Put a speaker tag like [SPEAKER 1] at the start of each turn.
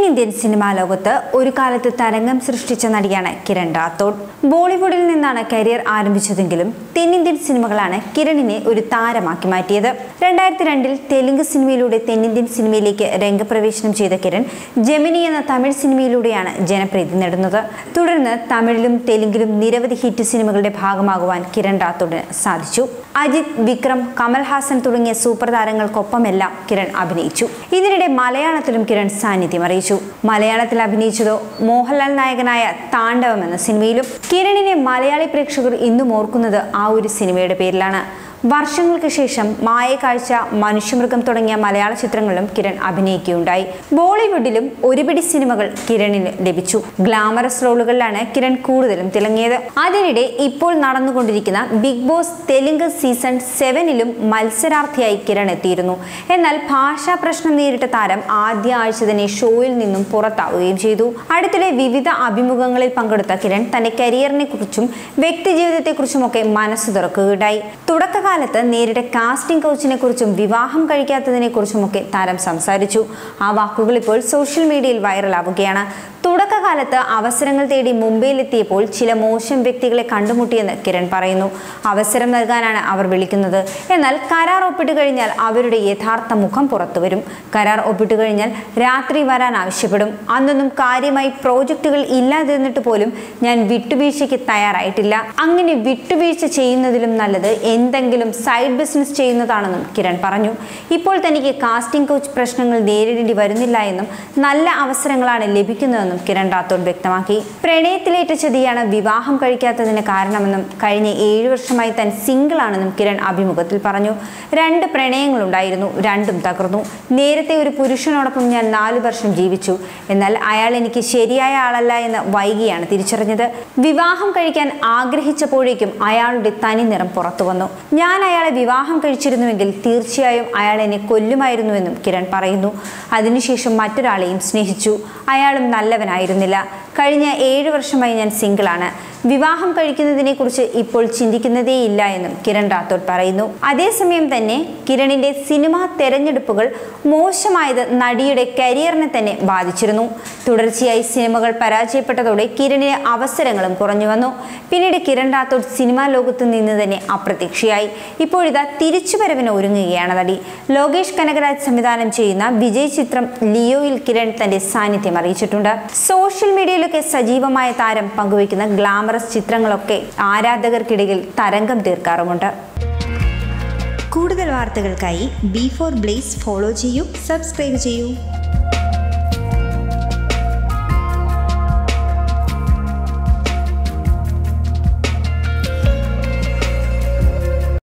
[SPEAKER 1] തെന്നിന്ത്യൻ സിനിമാ ലോകത്ത് ഒരു കാലത്ത് തരംഗം സൃഷ്ടിച്ച നടിയാണ് കിരൺ റാത്തോഡ് ബോളിവുഡിൽ നിന്നാണ് കരിയർ ആരംഭിച്ചതെങ്കിലും തെന്നിന്ത്യൻ സിനിമകളാണ് കിരണിനെ ഒരു താരമാക്കി മാറ്റിയത് രണ്ടായിരത്തി രണ്ടിൽ തെലുങ്ക് സിനിമയിലൂടെ തെന്നിന്ത്യൻ സിനിമയിലേക്ക് രംഗപ്രവേശനം ചെയ്ത കിരൺ ജമിനി എന്ന തമിഴ് സിനിമയിലൂടെയാണ് ജനപ്രീതി നേടുന്നത് തുടർന്ന് തമിഴിലും തെലുങ്കിലും നിരവധി ഹിറ്റ് സിനിമകളുടെ ഭാഗമാകുവാൻ കിരൺ റാത്തോഡിന് സാധിച്ചു അജിത് വിക്രം കമൽഹാസൻ തുടങ്ങിയ സൂപ്പർ താരങ്ങൾക്കൊപ്പമെല്ലാം കിരൺ അഭിനയിച്ചു ഇതിനിടെ മലയാളത്തിലും കിരൺ സാന്നിധ്യം അറിയിച്ചു മലയാളത്തിൽ അഭിനയിച്ചതോ മോഹൻലാൽ നായകനായ താണ്ഡവം എന്ന സിനിമയിലും കിരണിനെ മലയാളി പ്രേക്ഷകർ ഇന്നും ഓർക്കുന്നത് ആ ഒരു സിനിമയുടെ പേരിലാണ് വർഷങ്ങൾക്ക് ശേഷം മായക്കാഴ്ച മനുഷ്യമൃഗം തുടങ്ങിയ മലയാള ചിത്രങ്ങളിലും കിരൺ അഭിനയിക്കുകയുണ്ടായി ബോളിവുഡിലും ഒരുപിടി സിനിമകൾ കിരണിന് ലഭിച്ചു ഗ്ലാമറസ് റോളുകളിലാണ് കിരൺ കൂടുതലും തിളങ്ങിയത് അതിനിടെ ഇപ്പോൾ നടന്നുകൊണ്ടിരിക്കുന്ന ബിഗ് ബോസ് തെലുങ്ക് സീസൺ സെവനിലും മത്സരാർത്ഥിയായി കിരൺ എത്തിയിരുന്നു എന്നാൽ ഭാഷാ പ്രശ്നം നേരിട്ട താരം ആദ്യ ആഴ്ച തന്നെ ഷോയിൽ നിന്നും പുറത്താവുകയും ചെയ്തു അടുത്തിടെ വിവിധ അഭിമുഖങ്ങളിൽ പങ്കെടുത്ത കിരൺ തന്റെ കരിയറിനെ കുറിച്ചും വ്യക്തിജീവിതത്തെക്കുറിച്ചുമൊക്കെ മനസ്സ് തുറക്കുകയുണ്ടായി തുടക്കകാലത്ത് നേരിട്ട കാസ്റ്റിംഗ് കൗച്ചിനെ കുറിച്ചും വിവാഹം കഴിക്കാത്തതിനെ കുറിച്ചുമൊക്കെ താരം സംസാരിച്ചു ആ വാക്കുകൾ ഇപ്പോൾ സോഷ്യൽ മീഡിയയിൽ വൈറലാവുകയാണ് തുടക്കകാലത്ത് അവസരങ്ങൾ തേടി മുംബൈയിലെത്തിയപ്പോൾ ചില മോശം വ്യക്തികളെ കണ്ടുമുട്ടിയെന്ന് കിരൺ പറയുന്നു അവസരം നൽകാനാണ് അവർ വിളിക്കുന്നത് എന്നാൽ കരാർ ഒപ്പിട്ട് കഴിഞ്ഞാൽ അവരുടെ യഥാർത്ഥ മുഖം പുറത്തു വരും കരാർ ഒപ്പിട്ട് കഴിഞ്ഞാൽ രാത്രി വരാൻ ആവശ്യപ്പെടും അന്നൊന്നും കാര്യമായി പ്രോജക്റ്റുകൾ ഇല്ലാതിരുന്നിട്ട് പോലും ഞാൻ വിട്ടുവീഴ്ചയ്ക്ക് തയ്യാറായിട്ടില്ല അങ്ങനെ വിട്ടുവീഴ്ച ചെയ്യുന്നതിലും നല്ലത് എന്തെങ്കിലും സൈഡ് ബിസിനസ് ചെയ്യുന്നതാണെന്നും കിരൺ പറഞ്ഞു ഇപ്പോൾ തനിക്ക് കാസ്റ്റിംഗ് കോച്ച് പ്രശ്നങ്ങൾ നേരിടേണ്ടി വരുന്നില്ല എന്നും നല്ല അവസരങ്ങളാണ് ലഭിക്കുന്നതെന്നും കിരൺ റാത്തോഡ് വ്യക്തമാക്കി പ്രണയത്തിലേറ്റ ചതിയാണ് വിവാഹം കഴിക്കാത്തതിന് കാരണമെന്നും കഴിഞ്ഞ ഏഴു വർഷമായി താൻ സിംഗിൾ ആണെന്നും കിരൺ അഭിമുഖത്തിൽ പറഞ്ഞു രണ്ട് പ്രണയങ്ങളുണ്ടായിരുന്നു രണ്ടും തകർന്നു നേരത്തെ ഒരു പുരുഷനോടൊപ്പം ഞാൻ നാലു വർഷം ജീവിച്ചു എന്നാൽ അയാൾ എനിക്ക് ശരിയായ ആളല്ല എന്ന് വൈകിയാണ് തിരിച്ചറിഞ്ഞത് വിവാഹം കഴിക്കാൻ ആഗ്രഹിച്ചപ്പോഴേക്കും അയാളുടെ തനി നിറം പുറത്തു വന്നു ഞാൻ അയാളെ വിവാഹം കഴിച്ചിരുന്നുവെങ്കിൽ തീർച്ചയായും അയാൾ എന്നെ കൊല്ലുമായിരുന്നുവെന്നും കിരൺ പറയുന്നു അതിനുശേഷം മറ്റൊരാളെയും സ്നേഹിച്ചു അയാളും നല്ലവനായിരുന്നില്ല കഴിഞ്ഞ ഏഴു വർഷമായി ഞാൻ സിംഗിളാണ് വിവാഹം കഴിക്കുന്നതിനെക്കുറിച്ച് ഇപ്പോൾ ചിന്തിക്കുന്നതേയില്ല എന്നും കിരൺ റാത്തോഡ് പറയുന്നു അതേസമയം തന്നെ കിരണിന്റെ സിനിമാ തെരഞ്ഞെടുപ്പുകൾ മോശമായത് നടിയുടെ കരിയറിനെ തന്നെ ബാധിച്ചിരുന്നു തുടർച്ചയായി സിനിമകൾ പരാജയപ്പെട്ടതോടെ കിരണിന് അവസരങ്ങളും കുറഞ്ഞു വന്നു പിന്നീട് കിരൺ റാത്തോഡ് സിനിമാ ലോകത്ത് നിന്ന് തന്നെ അപ്രത്യക്ഷയായി ഇപ്പോഴിതാ തിരിച്ചുവരവിന് ഒരുങ്ങുകയാണ് നടി ലോകേഷ് കനകരാജ് സംവിധാനം ചെയ്യുന്ന വിജയ് ചിത്രം ലിയോയിൽ കിരൺ തന്റെ സാന്നിധ്യം അറിയിച്ചിട്ടുണ്ട് സോഷ്യൽ മീഡിയയിലൊക്കെ സജീവമായ താരം പങ്കുവയ്ക്കുന്ന ഗ്ലാമറസ് ചിത്രങ്ങളൊക്കെ ആരാധകർക്കിടയിൽ തരംഗം തീർക്കാറുമുണ്ട്
[SPEAKER 2] കൂടുതൽ വാർത്തകൾക്കായി ബി ഫോർ ബ്ലേസ് ഫോളോ ചെയ്യൂ സബ്സ്ക്രൈബ് ചെയ്യൂ